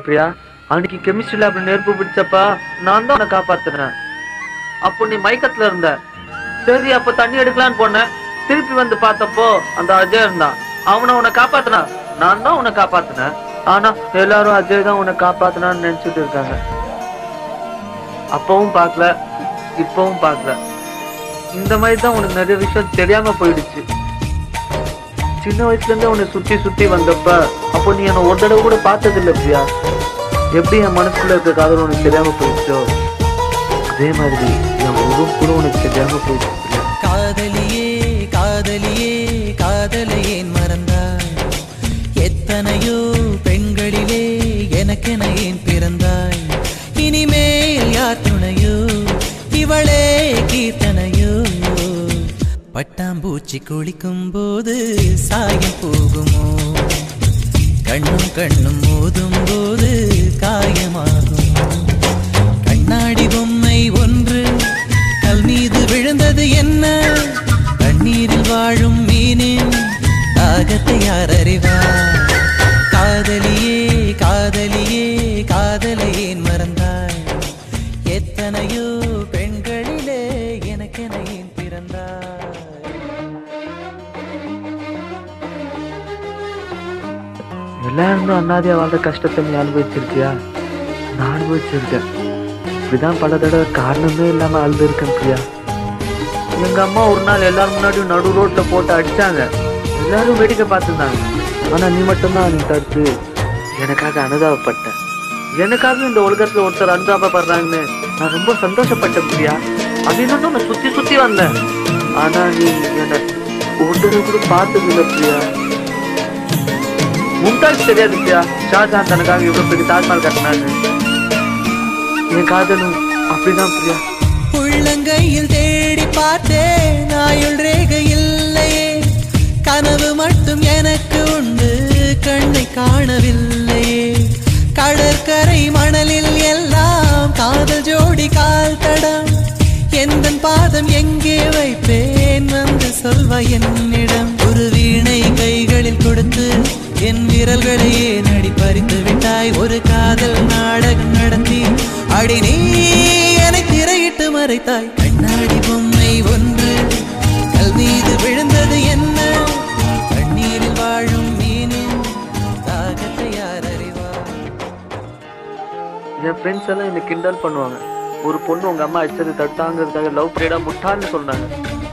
பிரியா அன்னைக்கு கெமிஸ்ட்ரி லேப்ல நெருப்பு பிடிச்சப்ப நான் தான் உன்னை காப்பாத்துனேன் அப்போ நீ மயக்கத்துல இருந்த சரி அப்ப தண்ணி எடுக்கலான்னு போனேன் திருப்பி வந்து பார்த்தப்போ அந்த அஜய் இருந்தான் அவனை உன்னை காப்பாத்துனான் நான் தான் உன்னை காப்பாத்துனேன் ஆனா எல்லாரும் அஜய் தான் உன்னை காப்பாத்துனான்னு நினைச்சிட்டு இருக்காங்க அப்பவும் பார்க்கல இப்பவும் பார்க்கல இந்த மாதிரி தான் உனக்கு நிறைய விஷயம் தெரியாம போயிடுச்சு சின்ன வயசுல இருந்தே உன்னை சுத்தி சுத்தி வந்தப்ப அப்போ நீ என்ன ஒரு தடவை கூட பார்த்தது இல்ல பிரியா எப்படி என் மனசுக்குள்ள இருக்க காதல் உனக்கு தெரியாம போயிடுச்சோ அதே மாதிரி என் உருவம் கூட உனக்கு தெரியாம போயிடுச்சு பிரியா காதலியே காதலியே காதலை ஏன் மறந்தாய் எத்தனையோ பெண்களிலே எனக்கென ஏன் பிறந்தாய் இனிமேல் யார் துணையோ இவளே கீர்த்தனையோ பட்டாம்பூச்சி குளிக்கும் போது சாயம் போகுமோ கண்ணும் கண்ணும் மோதும் போது காயமாகும் கண்ணாடி பொம்மை ஒன்று கல் மீது விழுந்தது என்ன கண்ணீரில் வாழும் மீனின் தாகத்தை யார் அறிவார் காதலியே காதலியே காதலை ஏன் மறந்தாய் எத்தனையோ பெண்களிலே எனக்கென ஏன் பிறந்தாய் எல்லாரும் அண்ணாதியா வாழ்ற கஷ்டத்தை நீ அனுபவிச்சிருக்கியா நான் அனுபவிச்சிருக்கேன் இப்படிதான் பல தடவை காரணமே இல்லாம அழுது இருக்கேன் பிரியா எங்க அம்மா ஒரு நாள் எல்லாரும் முன்னாடியும் நடு ரோட்ல போட்டு அடிச்சாங்க எல்லாரும் வேடிக்கை பார்த்துருந்தாங்க ஆனா நீ மட்டும்தான் நீ தடுத்து எனக்காக அனுதாபப்பட்டேன் எனக்காக இந்த உலகத்துல ஒருத்தர் அனுதாபப்படுறாங்கன்னு நான் ரொம்ப சந்தோஷப்பட்டேன் பிரியா அப்படின்னு நான் சுத்தி சுத்தி வந்தேன் ஆனா நீ என்ன ஒரு தடவை கூட பார்த்தது இல்லை பிரியா மும்தாஜ் தெரியாது பிரியா ஷாஜஹான் தனக்காக இவ்வளவு பெரிய தாஜ்மஹால் கட்டினாரு என் காதலும் அப்படிதான் பிரியா உள்ளங்கையில் தேடி பார்த்தேன் ஆயுள் ரேகை இல்லையே கனவு மட்டும் எனக்கு உண்டு கண்ணை காணவில்லையே கடற்கரை மணலில் எல்லாம் காதல் ஜோடி கால் தடம் எந்த பாதம் எங்கே வைப்பேன் வந்து சொல்வாய் என்னிடம் ஒரு வீணை கைகளில் கொடுத்து என் விரல்களையே நடி பறித்து விட்டாய் ஒரு காதல் நாடகம் நடத்தி அடி நீ என்னை திரையிட்டு மறைத்தாய் கண்ணாடி பொம்மை ஒன்று கல் மீது விழுந்தது என்ன கண்ணீரில் வாழும் மீனின் தாகத்தை யார் அறிவார் என் ஃப்ரெண்ட்ஸ் எல்லாம் என்னை கிண்டல் பண்ணுவாங்க ஒரு பொண்ணு உங்க அம்மா அடிச்சது தட்டாங்கிறதுக்காக லவ் பீரியடா முட்டாள்னு சொன்னாங்க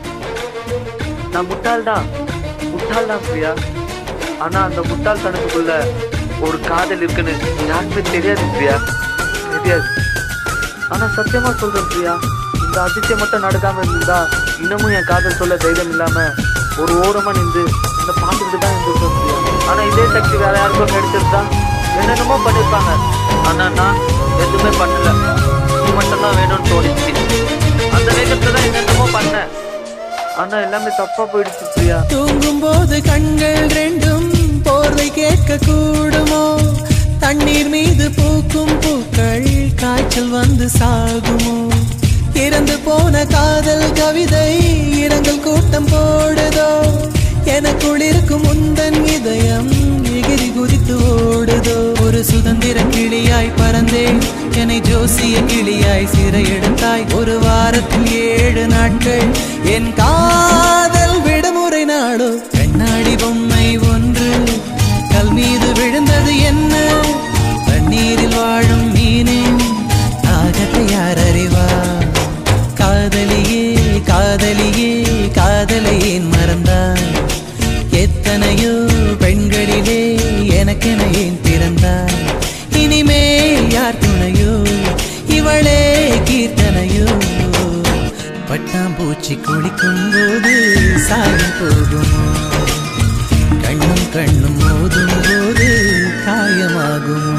நான் முட்டாள் தான் முட்டாள் தான் பிரியா ஆனா அந்த முட்டாள் தனத்துக்குள்ள ஒரு காதல் இருக்குன்னு யாருக்குமே தெரியாது பிரியா தெரியாது ஆனா சத்தியமா சொல்றேன் பிரியா இந்த அதிசயம் மட்டும் நடக்காம இருந்தா இன்னமும் என் காதல் சொல்ல தைரியம் இல்லாம ஒரு ஓரமா நின்று இந்த பாட்டுக்கிட்டு தான் இருந்திருக்கேன் பிரியா ஆனா இதே சக்தி வேற யாருக்கும் கிடைச்சிருந்தா என்னென்னமோ பண்ணிருப்பாங்க ஆனா நான் எதுவுமே பண்ணல நீ மட்டும்தான் வேணும்னு தோணிச்சு அந்த வேகத்துல தான் என்னென்னமோ பண்ணேன் ஆனா எல்லாமே தப்பா போயிடுச்சு பிரியா தூங்கும் போது கண்கள் ரெண்டும் போர்வை கேட்க கூடுமோ தண்ணீர் மீது பூக்கும் பூக்கள் காய்ச்சல் வந்து சாகுமோ இறந்து போன காதல் கவிதை இரங்கல் கூட்டம் போடுதோ எனக்குள் இருக்கும் முந்தன் இதயம் எகிரி குதித்து ஓடுதோ ஒரு சுதந்திர கிளியாய் பறந்தேன் என்னை ஜோசிய கிளியாய் சிறையெடுத்தாய் ஒரு வாரத்தில் ஏழு நாட்கள் என் காதல் விடுமுறை நாடோ கண்ணாடி பொம்மை ஒன்று கல் மீது விழுந்தது என்ன தண்ணீரில் வாழும் மீனின் தாகத்தை யார் அறிவார் காதலியே காதலியே காதலை ஏன் மறந்தாய் எத்தனையோ பெண்களிலே எனக்கென ஏன் பிறந்தாய் இனிமேல் யார் துணையோ இவளே கீர்த்தனையோ பட்டாம்பூச்சி குளிக்கும் போது சாயம் போகுமோ கண்ணும் கண்ணும் மோதும் போது காயமாகுமோ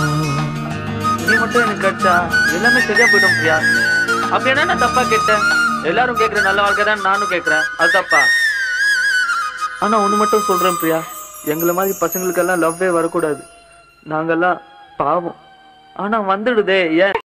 நீ மட்டும் எனக்கு கிடைச்சா எல்லாமே சரியா போயிடும் பிரியா அப்படி என்ன நான் தப்பா கேட்டேன் எல்லாரும் கேக்குற நல்ல வாழ்க்கை தான் நானும் கேக்குறேன் அது தப்பா ஆனா ஒண்ணு மட்டும் சொல்றேன் பிரியா எங்களை மாதிரி பசங்களுக்கெல்லாம் லவ்வே வரக்கூடாது நாங்கெல்லாம் பாவம் ஆனா வந்துடுதே ஏன்